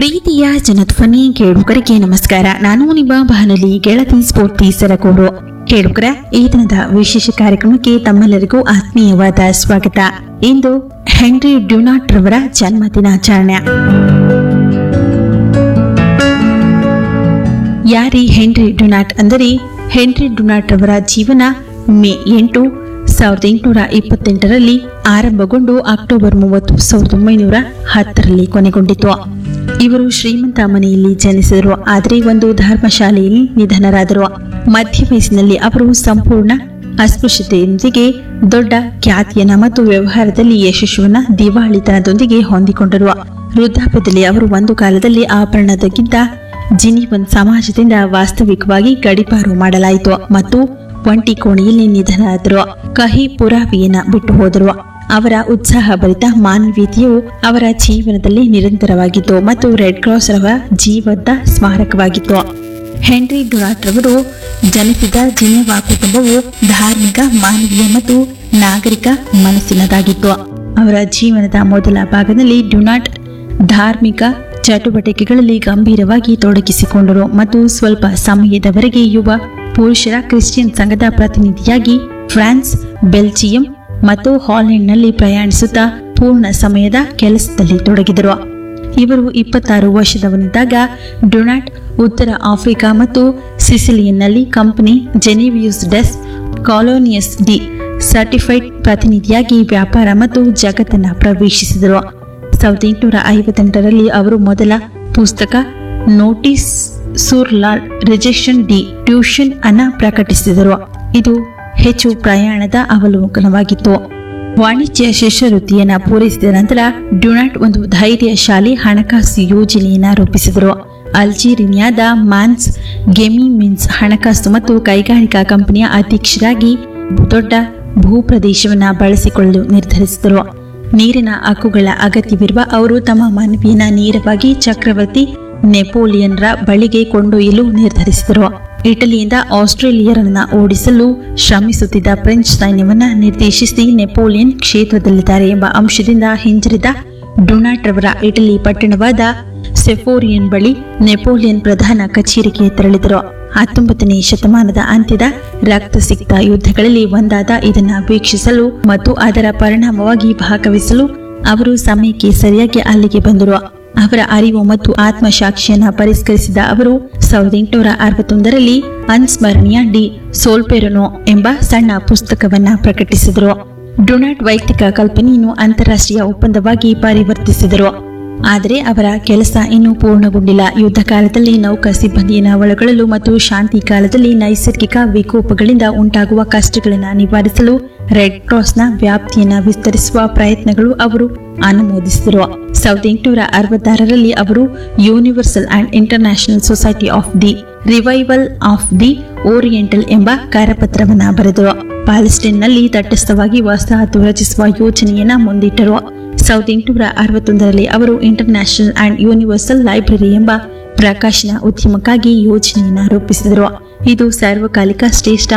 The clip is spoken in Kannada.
ಪ್ರೀತಿಯ ಜನಧ್ವನಿ ಕೇಳುಗರಿಗೆ ನಮಸ್ಕಾರ ನಾನು ನಿಮ್ಮ ಬಾನುಲಿ ಗೆಳತಿ ಸ್ಫೂರ್ತಿ ಸರಕೋಡು ಕೇಳುಗರ ಈ ದಿನದ ವಿಶೇಷ ಕಾರ್ಯಕ್ರಮಕ್ಕೆ ತಮ್ಮೆಲ್ಲರಿಗೂ ಆತ್ಮೀಯವಾದ ಸ್ವಾಗತ ಇಂದು ಹೆನ್ರಿ ಡ್ಯೂನಾಟ್ ರವರ ಜನ್ಮ ದಿನಾಚರಣೆ ಯಾರಿ ಹೆನ್ರಿ ಡುನಾಟ್ ಅಂದರೆ ಹೆನ್ರಿ ಡುನಾಟ್ ರವರ ಜೀವನ ಮೇ ಎಂಟು ಸಾವಿರದ ಎಂಟುನೂರ ಇಪ್ಪತ್ತೆಂಟರಲ್ಲಿ ಆರಂಭಗೊಂಡು ಅಕ್ಟೋಬರ್ ಮೂವತ್ತು ಸಾವಿರದ ಒಂಬೈನೂರ ಹತ್ತರಲ್ಲಿ ಕೊನೆಗೊಂಡಿತು ಇವರು ಶ್ರೀಮಂತ ಮನೆಯಲ್ಲಿ ಜನಿಸಿದರು ಆದರೆ ಒಂದು ಧರ್ಮಶಾಲೆಯಲ್ಲಿ ನಿಧನರಾದರು ಮಧ್ಯ ವಯಸ್ಸಿನಲ್ಲಿ ಅವರು ಸಂಪೂರ್ಣ ಅಸ್ಪೃಶ್ಯತೆಯೊಂದಿಗೆ ದೊಡ್ಡ ಖ್ಯಾತಿಯನ್ನ ಮತ್ತು ವ್ಯವಹಾರದಲ್ಲಿ ಯಶಸ್ವನ್ನ ದಿವಾಳಿತನದೊಂದಿಗೆ ಹೊಂದಿಕೊಂಡರು ವೃದ್ಧಾಪ್ಯದಲ್ಲಿ ಅವರು ಒಂದು ಕಾಲದಲ್ಲಿ ಆಭರಣದಕ್ಕಿಂತ ಜಿನಿವನ್ ಸಮಾಜದಿಂದ ವಾಸ್ತವಿಕವಾಗಿ ಗಡಿಪಾರು ಮಾಡಲಾಯಿತು ಮತ್ತು ಒಂಟಿ ಕೋಣೆಯಲ್ಲಿ ನಿಧನರಾದರು ಕಹಿ ಪುರಾವೆಯನ್ನ ಬಿಟ್ಟು ಹೋದರು ಅವರ ಉತ್ಸಾಹಭರಿತ ಮಾನವೀಯತೆಯು ಅವರ ಜೀವನದಲ್ಲಿ ನಿರಂತರವಾಗಿತ್ತು ಮತ್ತು ರೆಡ್ ಕ್ರಾಸ್ ರವರ ಜೀವದ ಸ್ಮಾರಕವಾಗಿತ್ತು ಹೆನ್ರಿ ಡುರಾಟ್ ರವರು ಜನಿಸಿದ ಜಿನೆವಾ ಕುಟುಂಬವು ಧಾರ್ಮಿಕ ಮಾನವೀಯ ಮತ್ತು ನಾಗರಿಕ ಮನಸ್ಸಿನದಾಗಿತ್ತು ಅವರ ಜೀವನದ ಮೊದಲ ಭಾಗದಲ್ಲಿ ಡುನಾಟ್ ಧಾರ್ಮಿಕ ಚಟುವಟಿಕೆಗಳಲ್ಲಿ ಗಂಭೀರವಾಗಿ ತೊಡಗಿಸಿಕೊಂಡರು ಮತ್ತು ಸ್ವಲ್ಪ ಸಮಯದವರೆಗೆ ಯುವ ಪುರುಷರ ಕ್ರಿಶ್ಚಿಯನ್ ಸಂಘದ ಪ್ರತಿನಿಧಿಯಾಗಿ ಫ್ರಾನ್ಸ್ ಬೆಲ್ಜಿಯಂ ಮತ್ತು ಹಾಲೆಂಡ್ನಲ್ಲಿ ಪ್ರಯಾಣಿಸುತ್ತಾ ಪೂರ್ಣ ಸಮಯದ ಕೆಲಸದಲ್ಲಿ ತೊಡಗಿದರು ಇವರು ಇಪ್ಪತ್ತಾರು ವರ್ಷದವನಿದ್ದಾಗ ಡೊನಾಟ್ ಉತ್ತರ ಆಫ್ರಿಕಾ ಮತ್ತು ಸಿಸಿಲಿಯನ್ನಲ್ಲಿ ಕಂಪನಿ ಜೆನಿವಿಯೂಸ್ ಡೆಸ್ ಕಾಲೋನಿಯಸ್ ಡಿ ಸರ್ಟಿಫೈಡ್ ಪ್ರತಿನಿಧಿಯಾಗಿ ವ್ಯಾಪಾರ ಮತ್ತು ಜಗತ್ತನ್ನು ಪ್ರವೇಶಿಸಿದರು ಸಾವಿರದ ಎಂಟುನೂರ ಐವತ್ತೆಂಟರಲ್ಲಿ ಅವರು ಮೊದಲ ಪುಸ್ತಕ ನೋಟಿಸ್ ಸೂರ್ ಲಾಲ್ ರಿಜೆಕ್ಷನ್ ಡಿ ಟ್ಯೂಷನ್ ಅನ್ನ ಪ್ರಕಟಿಸಿದರು ಇದು ಹೆಚ್ಚು ಪ್ರಯಾಣದ ಅವಲೋಕನವಾಗಿತ್ತು ವಾಣಿಜ್ಯ ಶಿಷ್ಯವೃತ್ತಿಯನ್ನ ಪೂರೈಸಿದ ನಂತರ ಡ್ಯುನಾಟ್ ಒಂದು ಧೈರ್ಯಶಾಲಿ ಹಣಕಾಸು ಯೋಜನೆಯನ್ನ ರೂಪಿಸಿದರು ಅಲ್ಜೀರಿಯಾದ ಮಾನ್ಸ್ ಗೆಮಿ ಮಿನ್ಸ್ ಹಣಕಾಸು ಮತ್ತು ಕೈಗಾರಿಕಾ ಕಂಪನಿಯ ಅಧ್ಯಕ್ಷರಾಗಿ ದೊಡ್ಡ ಭೂಪ್ರದೇಶವನ್ನ ಬಳಸಿಕೊಳ್ಳಲು ನಿರ್ಧರಿಸಿದರು ನೀರಿನ ಹಕ್ಕುಗಳ ಅಗತ್ಯವಿರುವ ಅವರು ತಮ್ಮ ಮನವಿಯನ್ನ ನೇರವಾಗಿ ಚಕ್ರವರ್ತಿ ನೆಪೋಲಿಯನ್ರ ಬಳಿಗೆ ಕೊಂಡೊಯ್ಯಲು ನಿರ್ಧರಿಸಿದರು ಇಟಲಿಯಿಂದ ಆಸ್ಟ್ರೇಲಿಯರನ್ನ ಓಡಿಸಲು ಶ್ರಮಿಸುತ್ತಿದ್ದ ಫ್ರೆಂಚ್ ಸೈನ್ಯವನ್ನ ನಿರ್ದೇಶಿಸಿ ನೆಪೋಲಿಯನ್ ಕ್ಷೇತ್ರದಲ್ಲಿದ್ದಾರೆ ಎಂಬ ಅಂಶದಿಂದ ಹಿಂಜರಿದ ಡೊನಾಟ್ ರವರ ಇಟಲಿ ಪಟ್ಟಣವಾದ ಸೆಫೋರಿಯನ್ ಬಳಿ ನೆಪೋಲಿಯನ್ ಪ್ರಧಾನ ಕಚೇರಿಗೆ ತೆರಳಿದರು ಹತ್ತೊಂಬತ್ತನೇ ಶತಮಾನದ ಅಂತ್ಯದ ರಕ್ತಸಿಕ್ತ ಯುದ್ಧಗಳಲ್ಲಿ ಒಂದಾದ ಇದನ್ನ ವೀಕ್ಷಿಸಲು ಮತ್ತು ಅದರ ಪರಿಣಾಮವಾಗಿ ಭಾಗವಹಿಸಲು ಅವರು ಸಮಯಕ್ಕೆ ಸರಿಯಾಗಿ ಅಲ್ಲಿಗೆ ಬಂದರು ಅವರ ಅರಿವು ಮತ್ತು ಆತ್ಮಸಾಕ್ಷಿಯನ್ನ ಪರಿಷ್ಕರಿಸಿದ ಅವರು ಸಾವಿರದ ಎಂಟುನೂರ ಅರವತ್ತೊಂದರಲ್ಲಿ ಅನ್ಸ್ಮರಣೀಯ ಡಿ ಸೋಲ್ಪೆರನೋ ಎಂಬ ಸಣ್ಣ ಪುಸ್ತಕವನ್ನ ಪ್ರಕಟಿಸಿದರು ಡೊನಾಟ್ ವೈಯಕ್ತಿಕ ಕಲ್ಪನೆಯನ್ನು ಅಂತಾರಾಷ್ಟ್ರೀಯ ಒಪ್ಪಂದವಾಗಿ ಪರಿವರ್ತಿಸಿದರು ಆದರೆ ಅವರ ಕೆಲಸ ಇನ್ನೂ ಪೂರ್ಣಗೊಂಡಿಲ್ಲ ಯುದ್ಧ ಕಾಲದಲ್ಲಿ ನೌಕಾ ಸಿಬ್ಬಂದಿಯನ್ನು ಒಳಗೊಳ್ಳಲು ಮತ್ತು ಶಾಂತಿ ಕಾಲದಲ್ಲಿ ನೈಸರ್ಗಿಕ ವಿಕೋಪಗಳಿಂದ ಉಂಟಾಗುವ ಕಷ್ಟಗಳನ್ನು ನಿವಾರಿಸಲು ರೆಡ್ ಕ್ರಾಸ್ನ ವ್ಯಾಪ್ತಿಯನ್ನು ವಿಸ್ತರಿಸುವ ಪ್ರಯತ್ನಗಳು ಅವರು ಅನುಮೋದಿಸಿದರು ಸಾವಿರದ ಎಂಟುನೂರ ಅರವತ್ತಾರರಲ್ಲಿ ಅವರು universal and international society of the revival of the oriental ಎಂಬ ಕರಪತ್ರವನ್ನ ಬರೆದರು ಪ್ಯಾಲೆಸ್ಟೈನ್ನಲ್ಲಿ ತಟಸ್ಥವಾಗಿ ವಸಾಹತು ರಚಿಸುವ ಯೋಜನೆಯನ್ನ ಮುಂದಿಟ್ಟರು ಸಾವಿರದ ಎಂಟುನೂರ ಅರವತ್ತೊಂದರಲ್ಲಿ ಅವರು ಇಂಟರ್ನ್ಯಾಷನಲ್ ಅಂಡ್ ಯೂನಿವರ್ಸಲ್ ಲೈಬ್ರರಿ ಎಂಬ ಪ್ರಕಾಶನ ಉದ್ಯಮಕ್ಕಾಗಿ ಯೋಜನೆಯನ್ನ ರೂಪಿಸಿದರು ಇದು ಸಾರ್ವಕಾಲಿಕ ಶ್ರೇಷ್ಠ